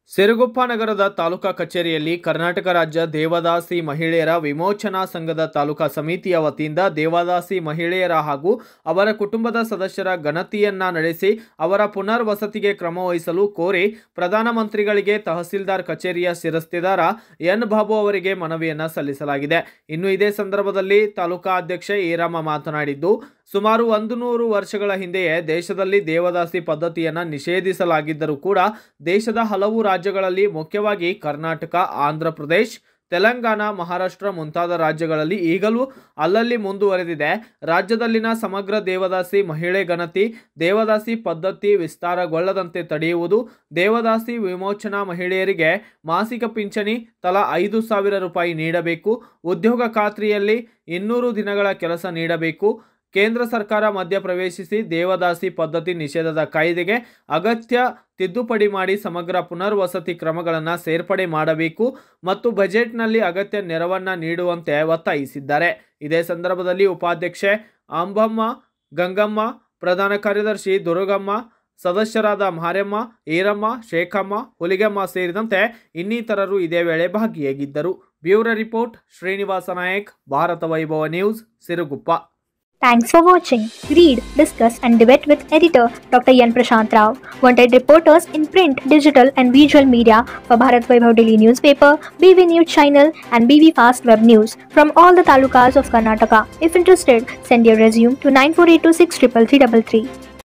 ಸಿರುಗುಪ್ಪ ನಗರದ ತಾಲೂಕಾ ಕಚೇರಿಯಲ್ಲಿ ಕರ್ನಾಟಕ ರಾಜ್ಯ ದೇವದಾಸಿ ಮಹಿಳೆಯರ ವಿಮೋಚನಾ ಸಂಘದ ತಾಲೂಕಾ ಸಮಿತಿಯ ವತಿಯಿಂದ ದೇವದಾಸಿ ಮಹಿಳೆಯರ ಹಾಗೂ ಅವರ ಕುಟುಂಬದ ಸದಸ್ಯರ ಗಣತಿಯನ್ನ ನಡೆಸಿ ಅವರ ಪುನರ್ವಸತಿಗೆ ಕ್ರಮ ವಹಿಸಲು ಕೋರಿ ಪ್ರಧಾನಮಂತ್ರಿಗಳಿಗೆ ತಹಸೀಲ್ದಾರ್ ಕಚೇರಿಯ ಶಿರಸ್ತೆದಾರ ಎನ್ ಬಾಬು ಅವರಿಗೆ ಮನವಿಯನ್ನ ಸಲ್ಲಿಸಲಾಗಿದೆ ಇನ್ನು ಇದೇ ಸಂದರ್ಭದಲ್ಲಿ ತಾಲೂಕಾ ಅಧ್ಯಕ್ಷೆ ಈರಮ್ಮ ಮಾತನಾಡಿದ್ದು ಸುಮಾರು ಒಂದು ನೂರು ವರ್ಷಗಳ ಹಿಂದೆಯೇ ದೇಶದಲ್ಲಿ ದೇವದಾಸಿ ಪದ್ಧತಿಯನ್ನು ನಿಷೇಧಿಸಲಾಗಿದ್ದರೂ ಕೂಡ ದೇಶದ ಹಲವು ರಾಜ್ಯಗಳಲ್ಲಿ ಮುಖ್ಯವಾಗಿ ಕರ್ನಾಟಕ ಆಂಧ್ರ ಪ್ರದೇಶ್ ತೆಲಂಗಾಣ ಮಹಾರಾಷ್ಟ್ರ ಮುಂತಾದ ರಾಜ್ಯಗಳಲ್ಲಿ ಈಗಲೂ ಅಲ್ಲಲ್ಲಿ ಮುಂದುವರೆದಿದೆ ರಾಜ್ಯದಲ್ಲಿನ ಸಮಗ್ರ ದೇವದಾಸಿ ಮಹಿಳೆ ಗಣತಿ ದೇವದಾಸಿ ಪದ್ಧತಿ ವಿಸ್ತಾರಗೊಳ್ಳದಂತೆ ತಡೆಯುವುದು ದೇವದಾಸಿ ವಿಮೋಚನಾ ಮಹಿಳೆಯರಿಗೆ ಮಾಸಿಕ ಪಿಂಚಣಿ ತಲಾ ಐದು ಸಾವಿರ ರೂಪಾಯಿ ನೀಡಬೇಕು ಉದ್ಯೋಗ ಖಾತ್ರಿಯಲ್ಲಿ ಇನ್ನೂರು ದಿನಗಳ ಕೆಲಸ ನೀಡಬೇಕು ಕೇಂದ್ರ ಸರ್ಕಾರ ಮಧ್ಯಪ್ರವೇಶಿಸಿ ದೇವದಾಸಿ ಪದ್ಧತಿ ನಿಷೇಧದ ಕಾಯ್ದೆಗೆ ಅಗತ್ಯ ತಿದ್ದುಪಡಿ ಮಾಡಿ ಸಮಗ್ರ ಪುನರ್ವಸತಿ ಕ್ರಮಗಳನ್ನು ಸೇರ್ಪಡೆ ಮಾಡಬೇಕು ಮತ್ತು ಬಜೆಟ್ನಲ್ಲಿ ಅಗತ್ಯ ನೆರವನ್ನು ನೀಡುವಂತೆ ಒತ್ತಾಯಿಸಿದ್ದಾರೆ ಇದೇ ಸಂದರ್ಭದಲ್ಲಿ ಉಪಾಧ್ಯಕ್ಷೆ ಅಂಬಮ್ಮ ಗಂಗಮ್ಮ ಪ್ರಧಾನ ಕಾರ್ಯದರ್ಶಿ ದುರ್ಗಮ್ಮ ಸದಸ್ಯರಾದ ಮಾರೆಮ್ಮ ಈರಮ್ಮ ಶೇಖಮ್ಮ ಹುಲಿಗಮ್ಮ ಸೇರಿದಂತೆ ಇನ್ನಿತರರು ಇದೇ ವೇಳೆ ಭಾಗಿಯಾಗಿದ್ದರು bureau report Srinivasa Nayak Bharata Vaibhava news Siruguppa Thanks for watching. Read, discuss, and debate with editor Dr. Yan Prashant Rao. Wanted reporters in print, digital, and visual media for Bharat Vaibhav Daily Newspaper, BV News Channel, and BV Fast Web News from all the talukas of Karnataka. If interested, send your resume to 9482633333.